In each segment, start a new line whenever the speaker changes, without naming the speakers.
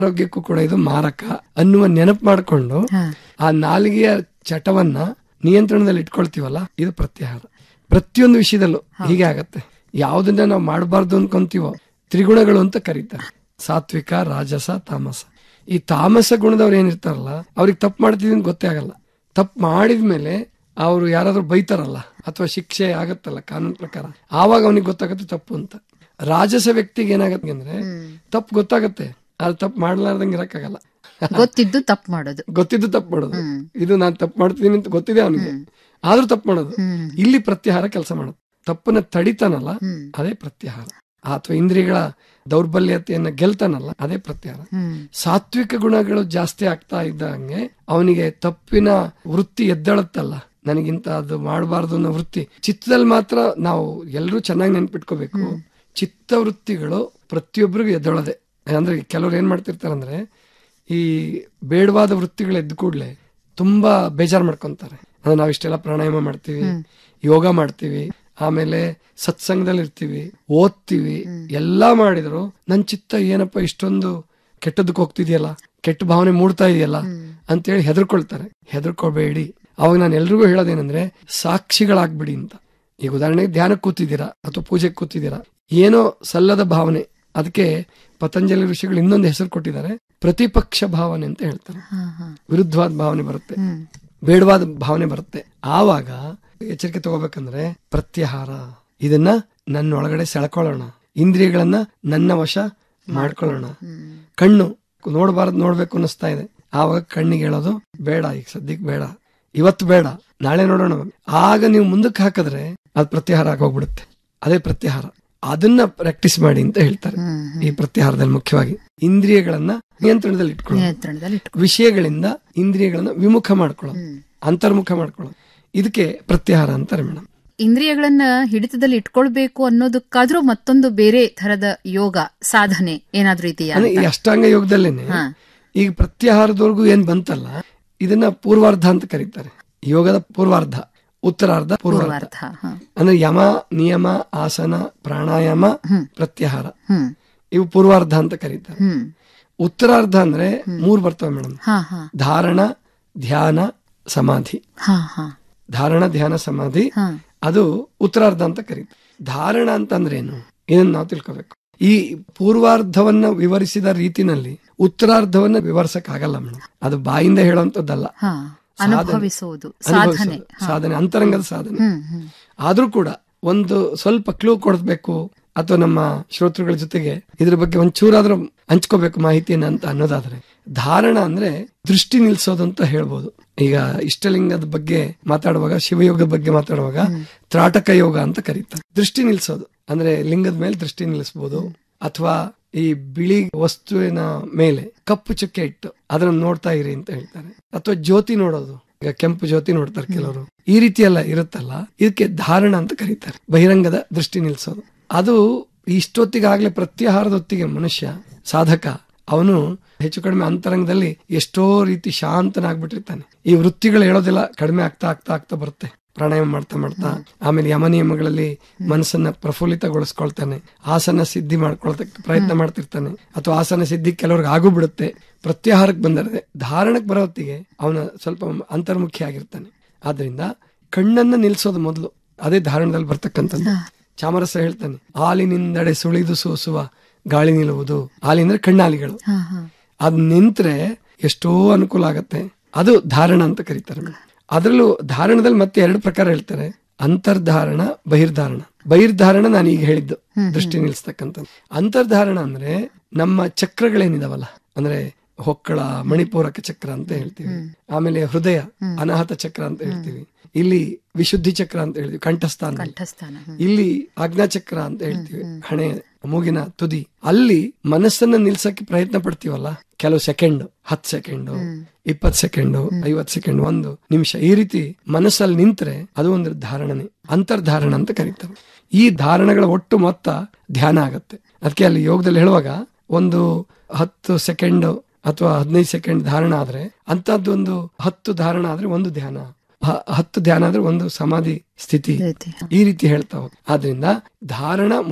ಆರೋಗ್ಯಕ್ಕೂ ಕೂಡ ಇದು ಮಾರಕ ಅನ್ನುವ ನೆನಪು ಮಾಡಿಕೊಂಡು
ಹಾ.
ಆ ನಾಲಿಗೆಯ ಚಟವನ್ನ ನಿಯಂತ್ರಣದಲ್ಲಿ ಇಟ್ಕೊಳ್ತೀವಲ್ಲ ಇದು ಪ್ರತ್ಯಾಹಾರ ಪ್ರತಿಯೊಂದು ವಿಷಯದಲ್ಲೂ ಹೀಗೆ ಆಗತ್ತೆ ಯಾವುದನ್ನ ನಾವು ಮಾಡಬಾರ್ದು ಅನ್ಕೊಂತೀವೋ ತ್ರಿಗುಣಗಳು ಅಂತ ಕರೀತಾರೆ ಸಾತ್ವಿಕ ರಾಜಸ ತಾಮಸ ಈ ತಾಮಸ ಗುಣದವ್ರು ಏನಿರ್ತಾರಲ್ಲ ಅವ್ರಿಗೆ ತಪ್ಪು ಮಾಡ್ತಿದೀನಿ ಅಂತ ಗೊತ್ತೇ ಆಗಲ್ಲ ತಪ್ಪು ಮಾಡಿದ್ಮೇಲೆ ಅವರು ಯಾರಾದ್ರೂ ಬೈತಾರಲ್ಲ ಅಥವಾ ಶಿಕ್ಷೆ ಆಗತ್ತಲ್ಲ ಕಾನೂನು ಪ್ರಕಾರ ಆವಾಗ ಅವನಿಗೆ ಗೊತ್ತಾಗತ್ತೆ ತಪ್ಪು ಅಂತ ರಾಜಸ ವ್ಯಕ್ತಿಗೆ ಏನಾಗತ್ತೆ ಅಂದ್ರೆ ತಪ್ಪು ಗೊತ್ತಾಗತ್ತೆ ಅದು ತಪ್ಪು ಮಾಡ್ಲಾರ್ದಂಗೆ ಇರಕ್ಕಾಗಲ್ಲ
ಗೊತ್ತಿದ್ದು ತಪ್ಪು ಮಾಡೋದು
ಗೊತ್ತಿದ್ದು ತಪ್ಪು ಮಾಡೋದು ಇದು ನಾನು ತಪ್ಪು ಮಾಡ್ತೀನಿ ಅಂತ ಗೊತ್ತಿದೆ ಅವನಿಗೆ ಆದ್ರೂ ತಪ್ಪು ಮಾಡೋದು ಇಲ್ಲಿ ಪ್ರತ್ಯಾಹಾರ ಕೆಲಸ ಮಾಡೋದು ತಪ್ಪನ್ನ ತಡಿತಾನಲ್ಲ ಅದೇ ಪ್ರತ್ಯಾಹಾರ ಅಥವಾ ಇಂದ್ರಿಯಗಳ ದೌರ್ಬಲ್ಯತೆಯನ್ನ ಗೆಲ್ತಾನಲ್ಲ ಅದೇ ಪ್ರತ್ಯಾಹಾರ
ಹ್ಮ್
ಸಾತ್ವಿಕ ಗುಣಗಳು ಜಾಸ್ತಿ ಆಗ್ತಾ ಇದ್ದಂಗೆ ಅವನಿಗೆ ತಪ್ಪಿನ ವೃತ್ತಿ ಎದ್ದಳತ್ತಲ್ಲ ನನಗಿಂತ ಅದು ಮಾಡಬಾರ್ದು ಅನ್ನೋ ವೃತ್ತಿ ಚಿತ್ತದಲ್ಲಿ ಮಾತ್ರ ನಾವು ಎಲ್ಲರೂ ಚೆನ್ನಾಗಿ ನೆನ್ಪಿಟ್ಕೋಬೇಕು ಚಿತ್ತ ವೃತ್ತಿಗಳು ಪ್ರತಿಯೊಬ್ಬರಿಗೂ ಎದ್ದೊಳದೆ ಅಂದ್ರೆ ಕೆಲವ್ರು ಏನ್ ಮಾಡ್ತಿರ್ತಾರಂದ್ರೆ ಈ ಬೇಡವಾದ ವೃತ್ತಿಗಳು ಎದ್ದ ಕೂಡ್ಲೆ ತುಂಬಾ ಬೇಜಾರ್ ಮಾಡ್ಕೊಂತಾರೆ ಅಂದ್ರೆ ನಾವ್ ಇಷ್ಟೆಲ್ಲ ಪ್ರಾಣಾಯಾಮ ಮಾಡ್ತೀವಿ ಯೋಗ ಮಾಡ್ತೀವಿ ಆಮೇಲೆ ಸತ್ಸಂಗದಲ್ಲಿ ಇರ್ತೀವಿ ಓದ್ತೀವಿ ಎಲ್ಲಾ ಮಾಡಿದ್ರು ನನ್ ಚಿತ್ತ ಏನಪ್ಪ ಇಷ್ಟೊಂದು ಕೆಟ್ಟದಕ್ಕೆ ಹೋಗ್ತಿದೆಯಲ್ಲ ಕೆಟ್ಟ ಭಾವನೆ ಮೂಡ್ತಾ ಇದೆಯಲ್ಲ ಅಂತೇಳಿ ಹೆದರ್ಕೊಳ್ತಾರೆ ಹೆದರ್ಕೋಬೇಡಿ ಅವಾಗ ನಾನು ಎಲ್ರಿಗೂ ಹೇಳೋದೇನಂದ್ರೆ ಸಾಕ್ಷಿಗಳಾಗ್ಬಿಡಿ ಅಂತ ಈಗ ಉದಾಹರಣೆಗೆ ಧ್ಯಾನಕ್ಕೆ ಕೂತಿದ್ದೀರಾ ಅಥವಾ ಪೂಜೆಗೆ ಕೂತಿದ್ದೀರಾ ಏನೋ ಸಲ್ಲದ ಭಾವನೆ ಅದಕ್ಕೆ ಪತಂಜಲಿ ಋಷಿಗಳು ಇನ್ನೊಂದು ಹೆಸರು ಕೊಟ್ಟಿದ್ದಾರೆ ಪ್ರತಿಪಕ್ಷ ಭಾವನೆ ಅಂತ ಹೇಳ್ತಾರೆ
ಹಾ ಹಾ
ವಿರುದ್ಧವಾದ ಭಾವನೆ ಬರುತ್ತೆ
ಹ್ಮ್
ಬೇಡವಾದ ಭಾವನೆ ಬರುತ್ತೆ ಆವಾಗ ಎಚ್ಚರಿಕೆ ತಗೋಬೇಕಂದ್ರೆ ಪ್ರತ್ಯಾಹಾರ ಇದನ್ನ ನನ್ನ ಒಳಗಡೆ ಸೆಳ್ಕೊಳ್ಳೋಣ ಇಂದ್ರಿಯಗಳನ್ನ ನನ್ನ ವಶ ಮಾಡ್ಕೊಳ್ಳೋಣ ಕಣ್ಣು ನೋಡಬಾರದು ನೋಡ್ಬೇಕು ಅನ್ನಿಸ್ತಾ ಇದೆ ಆವಾಗ ಕಣ್ಣಿಗೆ ಹೇಳೋದು ಬೇಡ ಈಗ ಸದ್ಯಕ್ಕೆ ಬೇಡ ಇವತ್ತು ಬೇಡ ನಾಳೆ ನೋಡೋಣ ಆಗ ನೀವು ಮುಂದಕ್ಕೆ ಹಾಕಿದ್ರೆ ಅದು ಪ್ರತ್ಯಾಹಾರ ಆಗೋಗ್ಬಿಡುತ್ತೆ ಅದೇ ಪ್ರತ್ಯಾಹಾರ ಅದನ್ನ ಪ್ರಾಕ್ಟೀಸ್ ಮಾಡಿ ಅಂತ ಹೇಳ್ತಾರೆ ಈ ಪ್ರತ್ಯಾಹಾರದಲ್ಲಿ ಮುಖ್ಯವಾಗಿ ಇಂದ್ರಿಯಗಳನ್ನ ನಿಯಂತ್ರಣದಲ್ಲಿ ಇಟ್ಕೊಳ್ಳೋದು
ನಿಯಂತ್ರಣದಲ್ಲಿ ಇಟ್ಕೊ
ವಿಷಯಗಳಿಂದ ಇಂದ್ರಿಯಗಳನ್ನ ವಿಮುಖ ಮಾಡ್ಕೊಳ್ಳೋದು ಅಂತರ್ಮುಖ ಮಾಡ್ಕೊಳ್ಳೋದು ಇದಕ್ಕೆ ಪ್ರತ್ಯಾಹಾರ ಅಂತಾರೆ ಮೇಡಮ್
ಇಂದ್ರಿಯಗಳನ್ನ ಹಿಡಿತದಲ್ಲಿ ಇಟ್ಕೊಳ್ಬೇಕು ಅನ್ನೋದಕ್ಕಾದ್ರೂ ಮತ್ತೊಂದು ಬೇರೆ ತರದ ಯೋಗ ಸಾಧನೆ ಏನಾದ್ರೂ ಇದೆಯಾ
ಅಂದ್ರೆ ಈ ಅಷ್ಟಾಂಗ ಯೋಗದಲ್ಲೇನೆ
ಹಾ.
ಈಗ ಪ್ರತ್ಯಾಹಾರದವರೆಗೂ ಏನ್ ಬಂತಲ್ಲ ಇದನ್ನ ಪೂರ್ವಾರ್ಧ ಅಂತ ಕರೀತಾರೆ ಯೋಗದ ಪೂರ್ವಾರ್ಧ ಉತ್ತರಾರ್ಧ ಪೂರ್ವಾರ್ಧ
ಪೂರ್ವಾರ್ಧ ಹ.
ಅಂದ್ರೆ ಯಮ ನಿಯಮ ಆಸನ ಪ್ರಾಣಾಯಾಮ ಪ್ರತ್ಯಾಹಾರ
ಹ್ಮ್
ಇವು ಪೂರ್ವಾರ್ಧ ಅಂತ ಕರೀತಾರೆ
ಹ್ಮ್
ಉತ್ತರಾರ್ಧ ಅಂದ್ರೆ ಮೂರ್ ಬರ್ತವೆ ಮೇಡಮ್
ಹಾ ಹಾ
ಧಾರಣ ಧ್ಯಾನ ಸಮಾಧಿ
ಹಾ ಹಾ
ಧಾರಣ ಧ್ಯಾನ ಸಮಾಧಿ
ಹಾ
ಅದು ಉತ್ತರಾರ್ಧ ಅಂತ ಕರೀತಾರೆ ಧಾರಣ ಅಂತಂದ್ರೆ ಏನು ಇದನ್ನ ನಾವು ತಿಳ್ಕೋಬೇಕು ಈ ಪೂರ್ವಾರ್ಧವನ್ನ ವಿವರಿಸಿದ ರೀತಿನಲ್ಲಿ ಉತ್ತರಾರ್ಧವನ್ನ ವಿವರಿಸಕ್ ಆಗಲ್ಲ ಮೇಡಮ್ ಅದು ಬಾಯಿಂದ ಹೇಳುವಂತದ್ದಲ್ಲ
ಹಾ ಅನುಭವಿಸುವುದು ಸಾಧನೆ
ಅನುಭವಿಸೋದು. ಸಾಧನೆ ಅಂತರಂಗದ ಸಾಧನೆ
ಹ್ಮ್ ಹ್ಮ್
ಆದ್ರೂ ಕೂಡ ಒಂದು ಸ್ವಲ್ಪ ಕ್ಲೂ ಕೊಡ್ಬೇಕು ಅಥವಾ ನಮ್ಮ ಶ್ರೋತೃಗಳ ಜೊತೆಗೆ ಇದ್ರ ಬಗ್ಗೆ ಒಂಚೂರಾದ್ರೂ ಹಂಚ್ಕೋಬೇಕು ಮಾಹಿತಿಯನ್ನ ಅಂತ ಅನ್ನೋದಾದ್ರೆ ಧಾರಣ ಅಂದ್ರೆ ದೃಷ್ಟಿ ನಿಲ್ಸೋದು ಅಂತ ಹೇಳ್ಬೋದು ಈಗ ಇಷ್ಟಲಿಂಗದ ಬಗ್ಗೆ ಮಾತಾಡುವಾಗ ಶಿವಯೋಗದ ಬಗ್ಗೆ ಮಾತಾಡುವಾಗ ತ್ರಾಟಕ ಯೋಗ ಅಂತ ಕರೀತಾರೆ ದೃಷ್ಟಿ ನಿಲ್ಸೋದು ಅಂದ್ರೆ ಲಿಂಗದ ಮೇಲೆ ದೃಷ್ಟಿ ನಿಲ್ಲಿಸಬಹುದು ಅಥವಾ ಈ ಬಿಳಿ ವಸ್ತುವಿನ ಮೇಲೆ ಕಪ್ಪು ಚುಕ್ಕೆ ಇಟ್ಟು ಅದನ್ನ ನೋಡ್ತಾ ಇರಿ ಅಂತ ಹೇಳ್ತಾರೆ ಅಥವಾ ಜ್ಯೋತಿ ನೋಡೋದು ಈಗ ಕೆಂಪು ಜ್ಯೋತಿ ನೋಡ್ತಾರೆ ಕೆಲವರು ಈ ರೀತಿ ಎಲ್ಲ ಇರುತ್ತಲ್ಲ ಇದಕ್ಕೆ ಧಾರಣ ಅಂತ ಕರೀತಾರೆ ಬಹಿರಂಗದ ದೃಷ್ಟಿ ನಿಲ್ಸೋದು ಅದು ಇಷ್ಟೊತ್ತಿಗಾಗ್ಲೇ ಪ್ರತ್ಯಾಹಾರದ ಹೊತ್ತಿಗೆ ಮನುಷ್ಯ ಸಾಧಕ ಅವನು ಹೆಚ್ಚು ಕಡಿಮೆ ಅಂತರಂಗದಲ್ಲಿ ಎಷ್ಟೋ ರೀತಿ ಶಾಂತನಾಗ್ಬಿಟ್ಟಿರ್ತಾನೆ ಈ ವೃತ್ತಿಗಳು ಹೇಳೋದಿಲ್ಲ ಕಡಿಮೆ ಆಗ್ತಾ ಆಗ್ತಾ ಆಗ್ತಾ ಬರುತ್ತೆ ಪ್ರಾಣಾಯಾಮ ಮಾಡ್ತಾ ಮಾಡ್ತಾ ಆಮೇಲೆ ಯಮ ನಿಯಮಗಳಲ್ಲಿ ಮನಸ್ಸನ್ನ ಪ್ರಫುಲ್ಲಿತಗೊಳಿಸ್ಕೊಳ್ತಾನೆ ಆಸನ ಸಿದ್ಧಿ ಮಾಡ್ಕೊಳ್ತಕ್ಕ ಪ್ರಯತ್ನ ಮಾಡ್ತಿರ್ತಾನೆ ಅಥವಾ ಆಸನ ಸಿದ್ಧಿ ಕೆಲವ್ರಿಗೆ ಆಗು ಬಿಡುತ್ತೆ ಪ್ರತ್ಯಾಹಾರಕ್ಕೆ ಬಂದಿರದೆ ಧಾರಣಕ್ಕೆ ಬರೋ ಹೊತ್ತಿಗೆ ಅವನ ಸ್ವಲ್ಪ ಅಂತರ್ಮುಖಿ ಆಗಿರ್ತಾನೆ ಆದ್ರಿಂದ ಕಣ್ಣನ್ನ ನಿಲ್ಸೋದು ಮೊದಲು ಅದೇ ಧಾರಣದಲ್ಲಿ ಬರ್ತಕ್ಕಂಥದ್ದು ಚಾಮರಸ ಹೇಳ್ತಾನೆ ಹಾಲಿನಿಂದಡೆ ಸುಳಿದು ಸೋಸುವ ಗಾಳಿ ನಿಲ್ಲುವುದು ಹಾಲಿಂದ್ರೆ ಕಣ್ಣಾಲಿಗಳು
ಹಾ ಹಾ
ಅದ್ ನಿಂತ್ರೆ ಎಷ್ಟೋ ಅನುಕೂಲ ಆಗತ್ತೆ ಅದು ಧಾರಣ ಅಂತ ಕರೀತಾರೆ ಅದರಲ್ಲೂ ಧಾರಣದಲ್ಲಿ ಮತ್ತೆ ಎರಡು ಪ್ರಕಾರ ಹೇಳ್ತಾರೆ ಅಂತರ್ಧಾರಣ ಬಹಿರ್ಧಾರಣ ಬಹಿರ್ಧಾರಣ ನಾನು ಈಗ ಹೇಳಿದ್ದು ದೃಷ್ಟಿ ನಿಲ್ಸ್ತಕ್ಕಂಥದ್ದು ಅಂತರ್ಧಾರಣ ಅಂದ್ರೆ ನಮ್ಮ ಚಕ್ರಗಳೇನಿದಾವಲ್ಲ ಅಂದ್ರೆ ಹೊಕ್ಕಳ ಮಣಿಪೂರಕ ಚಕ್ರ ಅಂತ ಹೇಳ್ತೀವಿ ಆಮೇಲೆ ಹೃದಯ ಅನಾಹತ ಚಕ್ರ ಅಂತ ಹೇಳ್ತೀವಿ ಇಲ್ಲಿ ವಿಶುದ್ಧಿ ಚಕ್ರ ಅಂತ ಹೇಳ್ತೀವಿ ಕಂಠಸ್ಥಾನ
ಕಂಠಸ್ಥಾನ ಹ್ಮ್.
ಇಲ್ಲಿ ಆಜ್ಞಾಚಕ್ರ ಅಂತ ಹೇಳ್ತೀವಿ ಹಣೆ ಮೂಗಿನ ತುದಿ ಅಲ್ಲಿ ಮನಸ್ಸನ್ನ ನಿಲ್ಸಕ್ಕೆ ಪ್ರಯತ್ನ ಪಡ್ತೀವಲ್ಲ ಕೆಲವು ಸೆಕೆಂಡ್ ಹತ್ ಸೆಕೆಂಡ್ ಇಪ್ಪತ್ ಸೆಕೆಂಡ್ ಐವತ್ ಸೆಕೆಂಡ್ ಒಂದು ನಿಮಿಷ ಈ ರೀತಿ ಮನಸ್ಸಲ್ಲಿ ನಿಂತ್ರೆ ಅದು ಒಂದು ಧಾರಣನೆ ಅಂತರ್ಧಾರಣ ಅಂತ ಕರೀತಾರೆ ಈ ಧಾರಣಗಳ ಒಟ್ಟು ಮೊತ್ತ ಧ್ಯಾನ ಆಗತ್ತೆ ಅದಕ್ಕೆ ಅಲ್ಲಿ ಯೋಗದಲ್ಲಿ ಹೇಳುವಾಗ ಒಂದು ಹತ್ತು ಸೆಕೆಂಡ್ ಅಥವಾ ಹದಿನೈದು ಸೆಕೆಂಡ್ ಧಾರಣ ಆದ್ರೆ ಅಂತದ್ದೊಂದು ಹತ್ತು ಧಾರಣ ಆದ್ರೆ ಒಂದು ಧ್ಯಾನ ಹ- ಹತ್ತು ಧ್ಯಾನ ಆದ್ರೆ ಒಂದು ಸಮಾಧಿ ಸ್ಥಿತಿ
ರೀತಿ, ಹ.
ಈ ರೀತಿ ಹೇಳ್ತಾ ಹೋಗ್ ಆದ್ರಿಂದ ಧಾರಣ ಮೊದಲು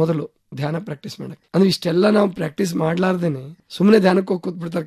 ಧ್ಯಾನ ಪ್ರಾಕ್ಟೀಸ್ ಮಾಡಕ್ ಅಂದ್ರೆ ಇಷ್ಟೆಲ್ಲ ನಾವು ಪ್ರಾಕ್ಟೀಸ್ ಮಾಡ್ಲಾರ್ದೇನೆ ಸುಮ್ಮನೆ ಧ್ಯಾನಕ್ಕೆ ಹೋಗಿ ಕೂತ್ಬಿಡ್ತಾರೆ